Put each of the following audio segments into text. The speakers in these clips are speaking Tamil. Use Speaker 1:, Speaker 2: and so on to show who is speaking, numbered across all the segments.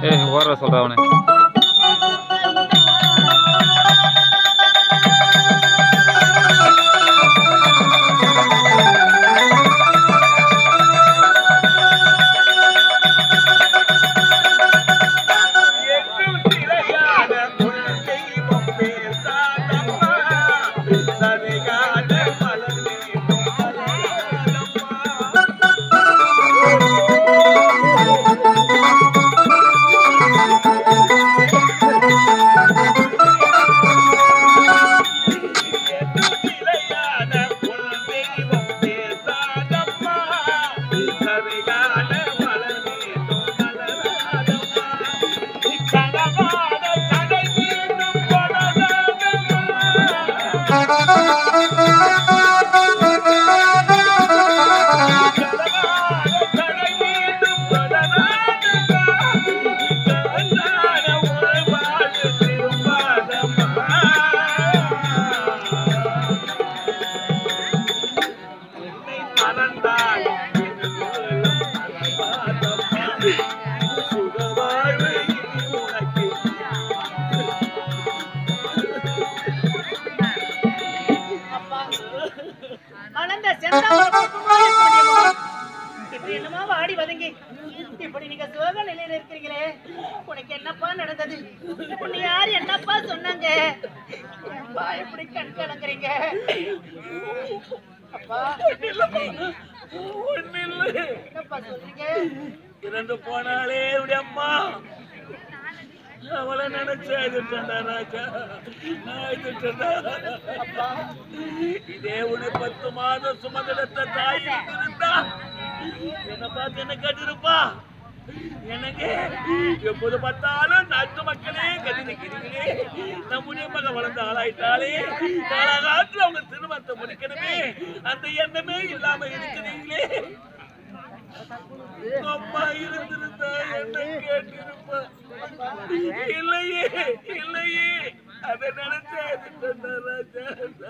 Speaker 1: ஏய் ஓர சொல்ற அவனை
Speaker 2: எங்கும் சிறையான குல தெய்வம் பேசாதம்மா. சரியான மலர் வேண்டும் மலராதம்மா. எங்கும் சிறையான குல தெய்வம் பேசாதம்மா. சரியான மலர் வேண்டும் மலராதம்மா. கனவான கடை மீண்டும் கொடராதம்மா. கடை மீண்டும் கொடராதம்மா. கண்ணான உறவாடு திரும்பாதம்மா. உன்னை மறந்தால் என் உள்ளம் மறவாதம்மா. சுகவாழ்வு இனி உனக்கு
Speaker 3: மலர்ந்த செந்தாமரை பூ போல இருக்கக்கூடிய முகம். இப்படி என்னமா வாடி வதங்கி இப்படி நீங்க சோக நிலையில இருக்கிறீங்களே உனக்கு என்னப்பா நடந்தது உன்னை யார் என்னப்பா சொன்னாங்க அப்பா இப்படி கண் கலங்குறீங்க அப்பா
Speaker 2: ஒண்ணில்லை.
Speaker 3: என்னப்பா சொல்றீங்க
Speaker 2: இறந்து போனாலே இப்படி அம்மா அவளை நினைச்சு அழுதுட்டேன்டா ராஜா அழுதுட்டேன்டா. இதே உன்னை பத்து மாதம் சுமந்தெடுத்த தாய் இருந்தா என்ன பார்த்து என்ன கட்டிருப்பா எனக்கு எப்போது பார்த்தாலும் நாட்டு மக்களே கட்டி நிற்கிறீங்களே நம்முடைய மகன் வளர்ந்த ஆளாயிட்டாலே காலகாலத்தில் அவங்க திருமணத்தை முடிக்கணுமே அந்த எண்ணமே இல்லாம இருக்கிறீங்களே அம்மா இருந்திருந்தா என்ன கேட்டிருப்பா இல்லையே இல்லையே அதை நினைச்சே அழுதுட்டேன்டா ராஜா.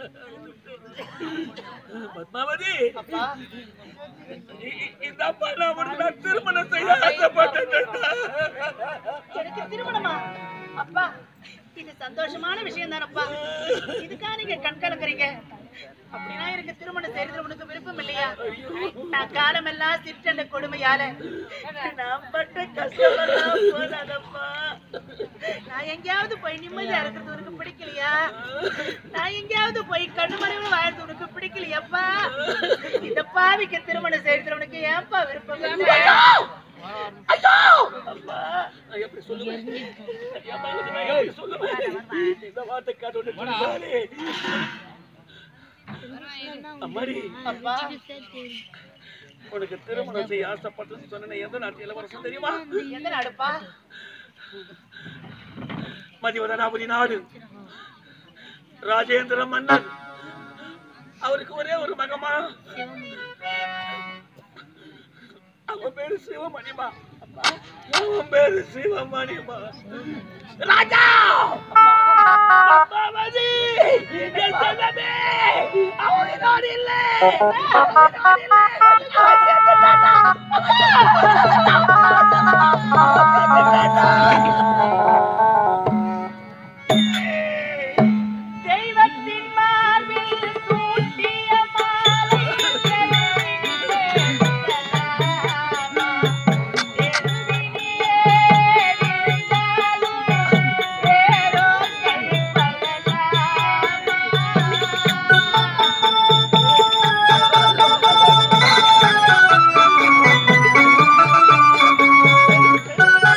Speaker 2: பத்மாவதி
Speaker 3: அப்பா
Speaker 2: இ- இ- இந்த அப்பா நான் உனக்கு நான் திருமணம் செய்ய ஆசைப்பட்டேன்டா
Speaker 3: எனக்கு திருமணமா அப்பா இது சந்தோஷமான விஷயம் தானப்பா இதுக்காக நீங்க கண் கலங்குறீங்க அப்படின்னா எனக்கு திருமணம் செய்யறது உனக்கு விருப்பம் இல்லையா நான் காலமெல்லாம் சிற்றண்ட கொடுமையால நான் பட்ட கஷ்டமெல்லாம் போதாதப்பா நான் எங்கேயாவது போய் நிம்மதியா இருக்கிறது உனக்கு பிடிக்கலையா நான் எங்கேயாவது போய் கண்ணு மறைவு வாழறது உனக்கு பிடிக்கலையாப்பா இந்த பாவிக்கு திருமணம் செய்யறது உனக்கு ஏன்பா விருப்பம் இல்லை?
Speaker 2: அப்பா, நான் எப்படி சொல்லுவேன்? ஐயா, நான் எப்படி சொல்லுவேன்? இந்த வார்த்தை காட்டு ஒண்ணு சொன்னாலே. அம்மாடி,
Speaker 3: அப்பா
Speaker 2: உனக்கு திருமணம் செய்ய ஆசைப்பட்டது சொன்ன எந்த நாட்டு இளவரசன் தெரியுமா
Speaker 3: எந்த நாடுப்பா
Speaker 2: மதிவதனாபுரி நாடு ராஜேந்திர மன்னன் அவருக்கு ஒரே ஒரு மகமா அவன் பேரு சிவமணிமா அவன் பேரு சிவமணிமா ராஜா பத்மாவதி, என் செல்லமே, அவன் என்னோடு இல்லை. அவன் என்னோடு இல்லை. அவன் செத்துட்டான்டா. அவன் செத்துட்டான்டா.
Speaker 3: தெய்வத்தின் மார்பில் சூட்டிய மாலை
Speaker 2: ஆ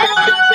Speaker 3: ஆ